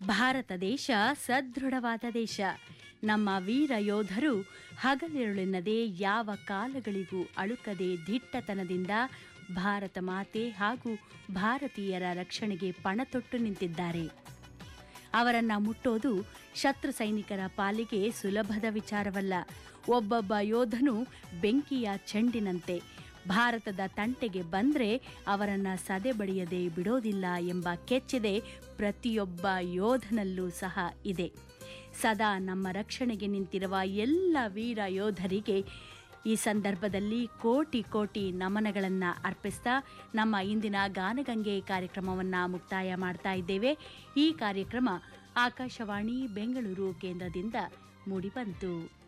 ಭಾರತ ದೇಶ ಸದೃಢವಾದ ದೇಶ ನಮ್ಮ ವೀರ ಯೋಧರು ಹಗಲಿರುಳೆನ್ನದೆ ಯಾವ ಕಾಲಗಳಿಗೂ ಅಳುಕದೆ ದಿಟ್ಟತನದಿಂದ ಭಾರತ ಮಾತೆ ಹಾಗೂ ಭಾರತೀಯರ ರಕ್ಷಣೆಗೆ ಪಣತೊಟ್ಟು ನಿಂತಿದ್ದಾರೆ ಅವರನ್ನ ಮುಟ್ಟೋದು ಶತ್ರು ಸೈನಿಕರ ಪಾಲಿಗೆ ಸುಲಭದ ವಿಚಾರವಲ್ಲ ಒಬ್ಬೊಬ್ಬ ಯೋಧನು ಬೆಂಕಿಯ ಚೆಂಡಿನಂತೆ ಭಾರತದ ತಂಟೆಗೆ ಬಂದ್ರೆ ಅವರನ್ನ ಸದೆ ಬಡಿಯದೆ ಬಿಡೋದಿಲ್ಲ ಎಂಬ ಕೆಚ್ಚೆದೆ ಪ್ರತಿಯೊಬ್ಬ ಯೋಧನಲ್ಲೂ ಸಹ ಇದೆ ಸದಾ ನಮ್ಮ ರಕ್ಷಣೆಗೆ ನಿಂತಿರುವ ಎಲ್ಲ ವೀರ ಯೋಧರಿಗೆ ಈ ಸಂದರ್ಭದಲ್ಲಿ ಕೋಟಿ ಕೋಟಿ ನಮನಗಳನ್ನು ಅರ್ಪಿಸ್ತಾ ನಮ್ಮ ಇಂದಿನ ಗಾನಗಂಗೆ ಕಾರ್ಯಕ್ರಮವನ್ನು ಮುಕ್ತಾಯ ಮಾಡ್ತಾ ಇದ್ದೇವೆ ಈ ಕಾರ್ಯಕ್ರಮ ಆಕಾಶವಾಣಿ ಬೆಂಗಳೂರು ಕೇಂದ್ರದಿಂದ ಮೂಡಿಬಂತು